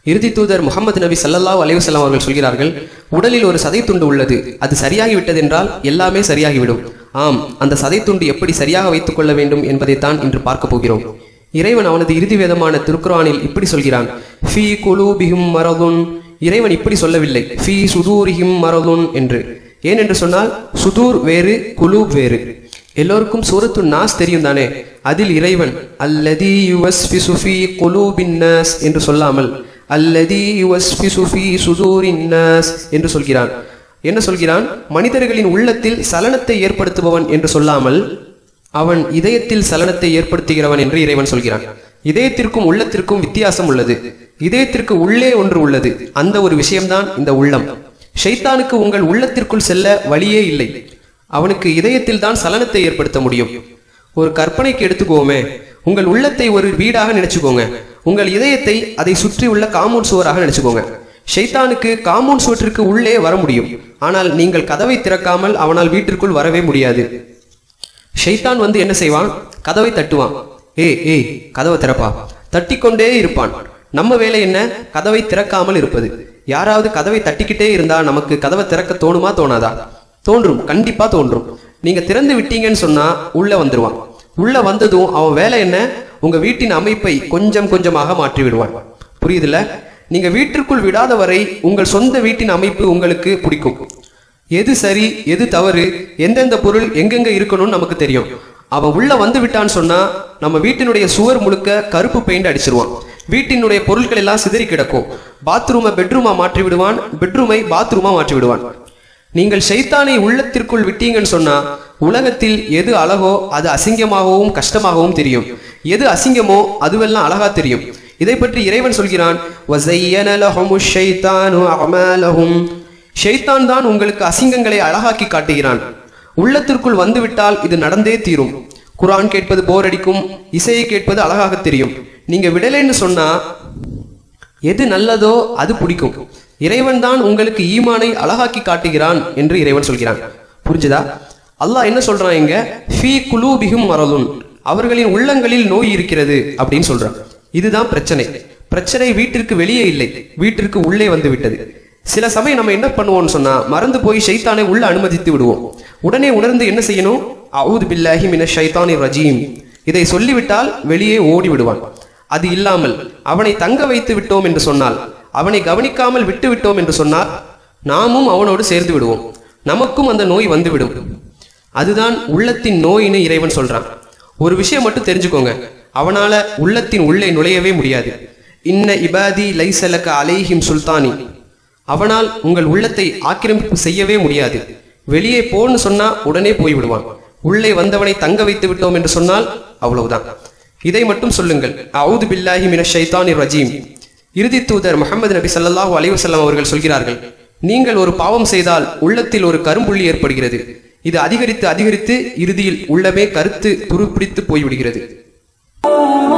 இறுதி தூதர் முகமது நபி ஸல்லல்லாஹு அலைஹி வஸல்லம் அவர்கள் சொல்கிறார்கள் உடலில் ஒரு சதை துண்டு உள்ளது அது சரியாகி விட்டதென்றால் எல்லாமே சரியாகிவிடும் ஆம் அந்த சதை துண்டு எப்படி சரியாக வைத்துக் கொள்ள வேண்டும் என்பதைத்தான் இன்று பார்க்க போகிறோம் இறைவன் அவனது இறுதி வேதமான திருக்குரானில் இப்படி சொல்கிறான் ஃபீ குலூபிஹிம் மரதுன் இறைவன் இப்படி சொல்லவில்லை ஃபீ சுதூரிஹிம் மரதுன் என்று ஏன் என்று சொன்னால் சுதூர் வேறு குலூப் வேறு எல்லோருக்கும் சூரத்து நாஸ் தெரியும் தானே அதில் இறைவன் அல்லதி யுவஸ்ஃபிசு ஃபீ குலூபின் நாஸ் என்று சொல்லாமல் அல்லதி யுவஸ்ஃபிசு ஃபீ சுதூரின் நாஸ் என்று சொல்கிறான் என்ன சொல்கிறான் மனிதர்களின் உள்ளத்தில் சலனத்தை ஏற்படுத்துபவன் என்று சொல்லாமல் அவன் இதயத்தில் சலனத்தை ஏற்படுத்துகிறவன் என்று இறைவன் சொல்கிறான் இதயத்திற்கும் உள்ளத்திற்கும் வித்தியாசம் உள்ளது இதயத்திற்கு உள்ளே ஒன்று உள்ளது அந்த ஒரு விஷயம்தான் இந்த உள்ளம் ஷைத்தானுக்கு உங்கள் உள்ளத்திற்குள் செல்ல வழியே இல்லை அவனுக்கு இதயத்தில் தான் சலனத்தை ஏற்படுத்த முடியும் ஒரு கற்பனைக்கு எடுத்துக்கோமே உங்கள் உள்ளத்தை ஒரு வீடாக நினைச்சுக்கோங்க உங்கள் இதயத்தை அதை சுற்றி உள்ள காம்பவுண்ட் சுவராக நினைச்சுக்கோங்க ஷைத்தானுக்கு காம்பவுண்ட் சுவற்றிற்கு உள்ளே வர முடியும் ஆனால் நீங்கள் கதவை திறக்காமல் அவனால் வீட்டிற்குள் வரவே முடியாது ஷைத்தான் வந்து என்ன செய்வான் கதவை தட்டுவான் ஏய் ஏய் கதவை திறப்பா தட்டிக்கொண்டே இருப்பான் நம்ம வேலை என்ன கதவை திறக்காமல் இருப்பது யாராவது கதவை தட்டிக்கிட்டே இருந்தா நமக்கு கதவை திறக்க தோணுமா தோணாதா தோன்றும் கண்டிப்பா தோன்றும் நீங்க திறந்து விட்டீங்கன்னு சொன்னா உள்ள வந்துருவான் உள்ள வந்ததும் அவன் வேலை என்ன உங்க வீட்டின் அமைப்பை கொஞ்சம் கொஞ்சமாக மாற்றி விடுவான் புரியுதுல நீங்க வீட்டிற்குள் விடாத வரை உங்கள் சொந்த வீட்டின் அமைப்பு உங்களுக்கு பிடிக்கும் எது சரி எது தவறு எந்தெந்த பொருள் எங்கெங்க இருக்கணும்னு நமக்கு தெரியும் அவன் உள்ள வந்து விட்டான்னு சொன்னா நம்ம வீட்டினுடைய சுவர் முழுக்க கருப்பு பெயிண்ட் அடிச்சிருவான் வீட்டினுடைய பொருட்கள் எல்லாம் சிதறி கிடக்கும் பாத்ரூமை பெட்ரூமா மாற்றி விடுவான் பெட்ரூமை பாத்ரூமா மாற்றி விடுவான் நீங்கள் ஷைத்தானை உள்ளத்திற்குள் விட்டீங்கன்னு சொன்னா உலகத்தில் எது அழகோ அது அசிங்கமாகவும் கஷ்டமாகவும் தெரியும் எது அசிங்கமோ அதுவெல்லாம் அழகா தெரியும் இதை பற்றி இறைவன் சொல்கிறான் "வஸய்யன லஹுமுஷ் ஷைத்தானு அஅமாலஹும்." ஷைத்தான் தான் உங்களுக்கு அசிங்கங்களை அழகாக்கி காட்டுகிறான் உள்ளத்திற்குள் வந்துவிட்டால் இது நடந்தே தீரும் குர்ஆன் கேட்பது போர் அடிக்கும் இசையை கேட்பது அழகாக தெரியும் நீங்க விடலைன்னு சொன்னா எது நல்லதோ அது பிடிக்கும் இறைவன் தான் உங்களுக்கு ஈமானை அழகாக்கி காட்டுகிறான் என்று இறைவன் சொல்கிறான் புரிஞ்சுதா அல்லாஹ் என்ன சொல்றான் இங்க ஃபீ குலூபிஹும் மரலுன் அவர்களின் உள்ளங்களில் நோய் இருக்கிறது அப்படின்னு சொல்றான் இதுதான் பிரச்சனை பிரச்சனை வீட்டிற்கு வெளியே இல்லை வீட்டிற்கு உள்ளே வந்து விட்டது சில சமயம் நம்ம என்ன பண்ணுவோம்னு சொன்னா மறந்து போய் ஷைத்தானை உள்ள அனுமதித்து விடுவோம் உடனே உணர்ந்து என்ன செய்யணும் அவுது பில்லாஹி மின ஷைத்தானி ரஜீம் இதை சொல்லிவிட்டால் வெளியே ஓடி விடுவான் அது இல்லாமல் அவனை தங்க வைத்து விட்டோம் என்று சொன்னால் அவனை கவனிக்காமல் விட்டு விட்டோம் என்று சொன்னால் நாமும் அவனோடு சேர்ந்து விடுவோம் நமக்கும் அந்த நோய் வந்துவிடும் அதுதான் உள்ளத்தின் நோயின்னு இறைவன் சொல்றான் ஒரு விஷயம் மட்டும் தெரிஞ்சுக்கோங்க அவனால உள்ளத்தின் உள்ளே நுழையவே முடியாது இன்ன இபாதி லைசலக்க அலைஹிம் சுல்தானி அவனால் உங்கள் உள்ளத்தை ஆக்கிரமிப்பு செய்யவே முடியாது வெளியே போன்னு சொன்னா உடனே போய்விடுவான் உள்ளே வந்தவனை தங்க வைத்து விட்டோம் என்று சொன்னால் அவ்வளவுதான் இதை மட்டும் சொல்லுங்கள் அவுது பில்லாஹி மின ஷைத்தானி ரஜீம் இறுதி தூதர் முகமது நபி ஸல்லல்லாஹு அலைஹி வஸல்லம் அவர்கள் சொல்கிறார்கள் நீங்கள் ஒரு பாவம் செய்தால் உள்ளத்தில் ஒரு கரும்புள்ளி ஏற்படுகிறது இது அதிகரித்து அதிகரித்து இறுதியில் உள்ளமே கருத்து துருப்பிடித்து போய்விடுகிறது